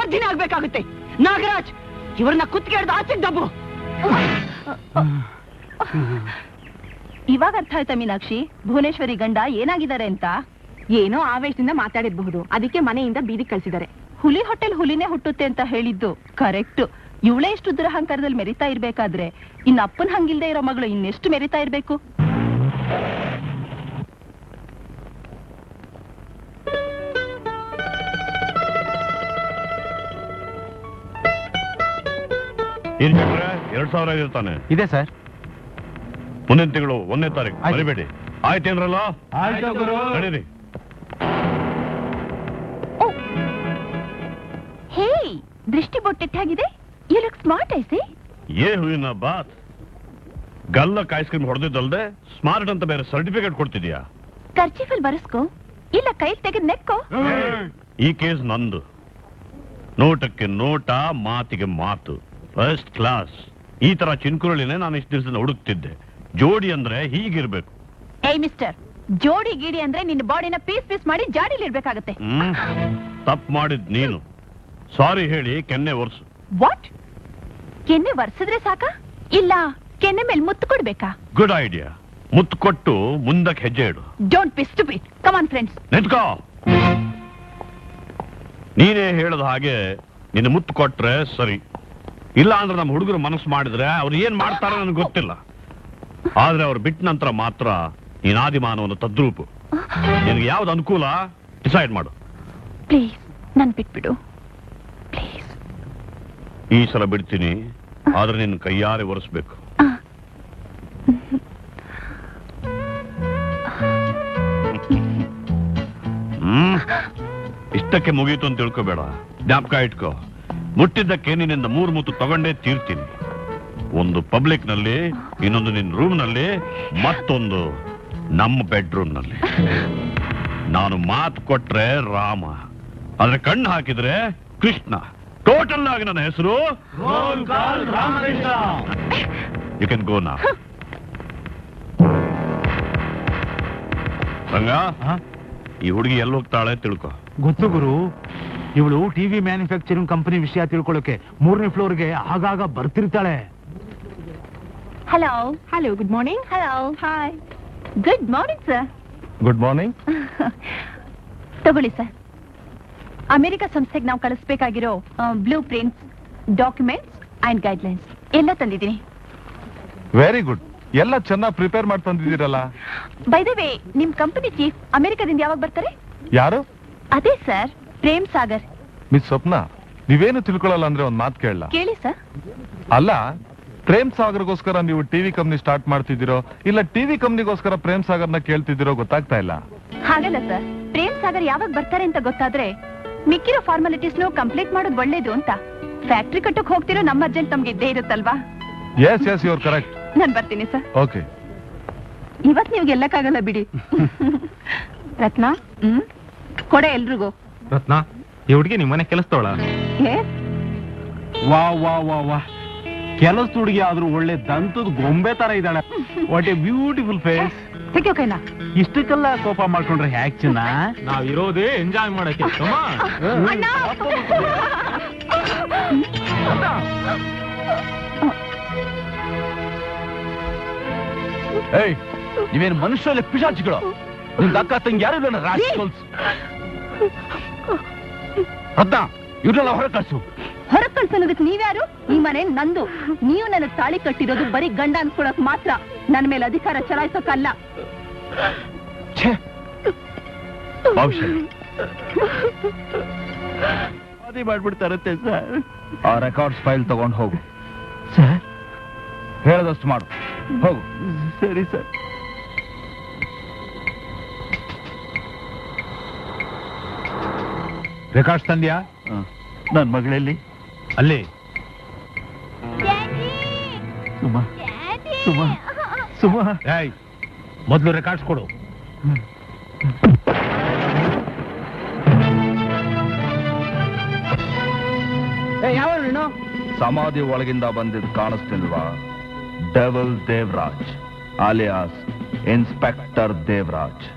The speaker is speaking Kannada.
ಸಾಧ್ಯನೇ ಆಗ್ಬೇಕಾಗುತ್ತೆ ನಾಗರಾಜ್ ಇವ್ರನ್ನ ಕುತ್ತಿಗೆ ಹಿಡ್ದು ಆಚೆಗೆ ದಬ್ಬು ಇವಾಗ ಅರ್ಥ ಆಯ್ತಾ ಮೀನಾಕ್ಷಿ ಭುವನೇಶ್ವರಿ ಗಂಡ ಏನಾಗಿದ್ದಾರೆ ಅಂತ ಏನೋ ಆವೇಶದಿಂದ ಮಾತಾಡಿರ್ಬಹುದು ಅದಕ್ಕೆ ಮನೆಯಿಂದ ಬೀದಿ ಕಳ್ಸಿದ್ದಾರೆ ಹುಲಿ ಹೊಟ್ಟೆಲ್ ಹುಲಿನೇ ಹುಟ್ಟುತ್ತೆ ಅಂತ ಹೇಳಿದ್ದು ಕರೆಕ್ಟ್ ಇವಳೇ ಇಷ್ಟು ದುರಹಂಕಾರದಲ್ಲಿ ಮೆರಿತಾ ಇರ್ಬೇಕಾದ್ರೆ ಇನ್ನ ಅಪ್ಪನ್ ಹಂಗಿಲ್ದೇ ಇರೋ ಮಗಳು ಇನ್ನೆಷ್ಟು ಮೆರಿತಾ ಇರ್ಬೇಕು ಏನ್ ಚಕ್ರ ಎರಡ್ ಸಾವಿರ ಇರ್ತಾನೆ ಇದೆ ಸರ್ ಮುಂದಿನ ತಿಂಗಳು ಒಂದನೇ ತಾರೀಕು ಆಯ್ತು. ಮರಿಬೇಡಿ ಆಯ್ತೇನ್ರಲ್ಲ ನಡೀರಿ ಹೇ ದೃಷ್ಟಿ ಬೊಟ್ಟೆಟ್ಟಾಗಿದೆ ಯು ಲುಕ್ ಸ್ಮಾರ್ಟ್ ಐಸಿ ಏ ಹೂವಿನ ಬಾತ್ ಗಲ್ಲಕ್ಕೆ ಐಸ್ ಕ್ರೀಮ್ ಹೊಡೆದಿದ್ದಲ್ದೆ ಸ್ಮಾರ್ಟ್ ಅಂತ ಬೇರೆ ಸರ್ಟಿಫಿಕೇಟ್ ಕೊಡ್ತಿದ್ಯಾ ಕರ್ಚಿಫಲ್ ಬರೆಸ್ಕೋ ಇಲ್ಲ ಕೈ ತೆಗೆದ್ ನೆಕ್ಕೋ ಈ ಕೇಸ್ ನಂದು ನೋಟಕ್ಕೆ ನೋಟ ಮಾತಿಗೆ ಮಾತು ಫಸ್ಟ್ ಕ್ಲಾಸ್ ಈ ತರ ಚಿನ್ಕುರಳಿನೇ ನಾನು ಇಷ್ಟು ದಿವಸದಿಂದ ಹುಡುಕ್ತಿದ್ದೆ ಜೋಡಿ ಅಂದ್ರೆ ಹೀಗಿರ್ಬೇಕು ಏಯ್ ಮಿಸ್ಟರ್ ಜೋಡಿ ಗೀಡಿ ಅಂದ್ರೆ ನಿನ್ನ ಬಾಡಿನ ಪೀಸ್ ಪೀಸ್ ಮಾಡಿ ಜಾಡಿಲಿ ಇಡ್ಬೇಕಾಗತ್ತೆ ಹ್ಮ್ ತಪ್ಪು ಮಾಡಿದ್ ನೀನು ಸಾರಿ ಹೇಳಿ ಕೆನ್ನೆ ಒರ್ಸು ವಾಟ್ ಕೆನ್ನೆ ವರ್ಸಿದ್ರೆ ಸಾಕ ಇಲ್ಲ ಕೆನ್ನೆ ಮೇಲೆ ಮುತ್ತು ಕೊಡ್ಬೇಕಾ ಗುಡ್ ಐಡಿಯಾ ಮುತ್ತು ಕೊಟ್ಟು ಮುಂದಕ್ಕೆ ಹೆಜ್ಜೆ ಇಡು don't be stupid come on friends ನಿಂತ್ಕೋ ನೀನೇ ಹೇಳದ ಹಾಗೆ ನಿನ್ನ ಮುತ್ತು ಕೊಟ್ರೆ ಸರಿ ಇಲ್ಲ ಅಂದ್ರೆ ನಮ್ಮ ಹುಡುಗರು ಮನಸ್ಸು ಮಾಡಿದ್ರೆ ಅವ್ರು ಏನ್ ಮಾಡ್ತಾರೆ ನನಗೆ ಗೊತ್ತಿಲ್ಲ ಆದ್ರೆ ಅವ್ರು ಬಿಟ್ಟ ನಂತರ ಮಾತ್ರ ನೀನ್ ಆದಿಮಾನವನ ತದ್ರೂಪು ನಿನಗೆ ಯಾವ್ದು ಅನುಕೂಲ ಡಿಸೈಡ್ ಮಾಡು ಪ್ಲೀಸ್ ನನ್ ಬಿಟ್ಬಿಡು ಪ್ಲೀಸ್ ಈ ಸಲ ಬಿಡ್ತೀನಿ ಆದ್ರೆ ನಿನ್ನ ಕೈಯಾರೆ ಒರೆಸ್ಬೇಕು ಹ್ಮ್ ಇಷ್ಟಕ್ಕೆ ಮುಗೀತು ಅಂತ ತಿಳ್ಕೊಬೇಡ ಜ್ಞಾಪಕ ಇಟ್ಕೋ ಮುಟ್ಟಿದ್ದಕ್ಕೆ ನಿನ್ನಿಂದ ಮೂರು ಮುತ್ತು ತಗೊಂಡೇ ತೀರ್ತೀನಿ ಒಂದು ಪಬ್ಲಿಕ್ ನಲ್ಲಿ ಇನ್ನೊಂದು ನಿನ್ನ ರೂಮ್ ನಲ್ಲಿ ಮತ್ತೊಂದು ನಮ್ಮ ಬೆಡ್ರೂಮ್ ನಲ್ಲಿ ನಾನು ಮಾತು ಕೊಟ್ರೆ ರಾಮ ಆದ್ರೆ ಕಣ್ಣು ಹಾಕಿದ್ರೆ ಕೃಷ್ಣ ಟೋಟಲ್ ಆಗಿ ನನ್ನ ಹೆಸರು ಯು ಕ್ಯಾನ್ ಗೋ ನಾ ರಂಗ ಈ ಹುಡುಗಿ ಎಲ್ಲಿ ಹೋಗ್ತಾಳೆ ತಿಳ್ಕೊ ಗೊತ್ತು ಗುರು ಇವಳು ಟಿವಿ ಮ್ಯಾನುಫ್ಯಾಕ್ಚರಿಂಗ್ ಕಂಪನಿ ವಿಷಯ ತಿಳ್ಕೊಳ್ಳೋಕೆ ಮೂರನೇ ಫ್ಲೋರ್ಗೆ ಆಗಾಗ ಬರ್ತಿರ್ತಾಳೆ hello hello good morning hello hi good morning sir good morning ತಗೊಳ್ಳಿ ಸರ್ ಅಮೆರಿಕ ಸಂಸ್ಥೆಗೆ ನಾವು ಕಳಿಸ್ಬೇಕಾಗಿರೋ blueprints documents and guidelines ಎಲ್ಲ ತಂದಿದ್ದೀನಿ ವೆರಿ ಗುಡ್ ಎಲ್ಲ ಚೆನ್ನಾಗಿ ಪ್ರಿಪೇರ್ ಮಾಡಿ ತಂದಿದ್ದೀರಲ್ಲ ಬೈ ದ ವೇ ನಿಮ್ ಕಂಪನಿ ಚೀಫ್ ಅಮೆರಿಕದಿಂದ ಯಾವಾಗ ಬರ್ತಾರೆ ಯಾರು ಅದೇ ಸರ್ ಪ್ರೇಮ್ ಸಾಗರ್ ಮಿಸ್ ಸ್ವಪ್ನ ನೀವೇನು ತಿಳ್ಕೊಳ್ಳಲ್ಲ ಅಂದ್ರೆ ಒಂದ್ ಮಾತು ಕೇಳಲ್ಲ ಕೇಳಿ ಸರ್ ಅಲ್ಲ ಪ್ರೇಮ್ ಸಾಗರ್ಗೋಸ್ಕರ ನೀವು ಟಿವಿ ಕಂಪ್ನಿ ಸ್ಟಾರ್ಟ್ ಮಾಡ್ತಿದ್ದೀರೋ ಇಲ್ಲ ಟಿವಿ ಕಂಪ್ನಿಗೋಸ್ಕರ ಪ್ರೇಮ್ ಸಾಗರ್ನ ಕೇಳ್ತಿದ್ದೀರೋ ಗೊತ್ತಾಗ್ತಾ ಇಲ್ಲ ಹಾಗಲ್ಲ ಸರ್ ಪ್ರೇಮ್ ಸಾಗರ್ ಯಾವಾಗ ಬರ್ತಾರೆ ಅಂತ ಗೊತ್ತಾದ್ರೆ ಮಿಕ್ಕಿರೋ ಫಾರ್ಮಾಲಿಟೀಸ್ನು ಕಂಪ್ಲೀಟ್ ಮಾಡೋದು ಒಳ್ಳೇದು ಅಂತ ಫ್ಯಾಕ್ಟ್ರಿ ಕಟ್ಟಕ್ ಹೋಗ್ತಿರೋ ನಮ್ಮ ಅರ್ಜೆಂಟ್ ತಮ್ಗೆ ಇದ್ದೇ ಇರುತ್ತಲ್ವಾ ಎಸ್ ಎಸ್ ಯುವರ್ ಕರೆಕ್ಟ್ ನಾನ್ ಬರ್ತೀನಿ ಸರ್ ಓಕೆ ಇವತ್ ನೀವು ಗೆಲ್ಲಕ್ಕಾಗಲ್ಲ ಬಿಡಿ ರತ್ನ ಹ್ಮ್ ಕೊಡೆ ಎಲ್ರಿಗೂ ರತ್ನ ಈ ಹುಡುಗಿ ನಿಮ್ಮನೆ ಕೆಲಸದವಳ ಏ ವಾ ವಾ ವಾ ವಾ ಕೆಲಸ ಹುಡುಗಿ ಆದ್ರೂ ಒಳ್ಳೆ ದಂತದ ಗೊಂಬೆ ತರ ಇದ್ದಾಳೆ ವಾಟ್ ಎ ಬ್ಯೂಟಿಫುಲ್ ಫೇಸ್ ತೆಗ್ಯೋ ಕೈನ ಇಷ್ಟಕ್ಕೆಲ್ಲ ಕೋಪ ಮಾಡ್ಕೊಂಡ್ರೆ ಹ್ಯಾಕ್ ಚಿನ್ನ ನಾವ್ ಇರೋದೇ ಎಂಜಾಯ್ ಮಾಡಕ್ಕೆ ಅಣ್ಣ! ಏಯ್ ನೀವೇನು ಮನುಷ್ಯರಲ್ಲ ಪಿಶಾಚಿಗಳು ನಿಮ್ಗೆ ಅಕ್ಕ ತಂಗಿ ಯಾರು ಇಲ್ಲ ರಾಸ್ಕಲ್ಸ್ ರತ್ನ ಇವ್ರನ್ನೆಲ್ಲ ಹೊರ ಕಳ್ಸು ಹೊರಗ್ ಕಳ್ಸೋದಕ್ಕೆ ನೀವ್ಯಾರು ಈ ಮನೆ ನಂದು ನೀವು ನನ್ನ ತಾಳಿ ಕಟ್ಟಿರೋದು ಬರೀ ಗಂಡ ಅನ್ಕೊಳಕ್ ಮಾತ್ರ ನನ್ನ ಮೇಲೆ ಅಧಿಕಾರ ಚಲಾಯಿಸೋಕಲ್ಲ ಛೇ ಅದೇ ಮಾಡ್ಬಿಡ್ತಾರತ್ತೆ ಸರ್ ಆ ರೆಕಾರ್ಡ್ಸ್ ಫೈಲ್ ತಗೊಂಡು ಹೋಗು ಸರ್ ಹೇಳದಷ್ಟು ಮಾಡು ಹೋಗು ಸರಿ ಸರ್ ರೆಕಾರ್ಡ್ಸ್ ತಂದ್ಯಾ ನನ್ ಮಗಳಲ್ಲಿ ಅಲ್ಲಿ ಸುಮಾ ಸುಮಾ ಸುಮಾ ಏಯ್ ಮೊದಲು ರೆಕಾರ್ಡ್ಸ್ ಕೊಡು ಯಾವ ನೀನು ಸಮಾಧಿ ಒಳಗಿಂದ ಬಂದಿದ್ದು ಕಾಣಿಸ್ತಿಲ್ವಾ devil Devaraj alias inspector Devaraj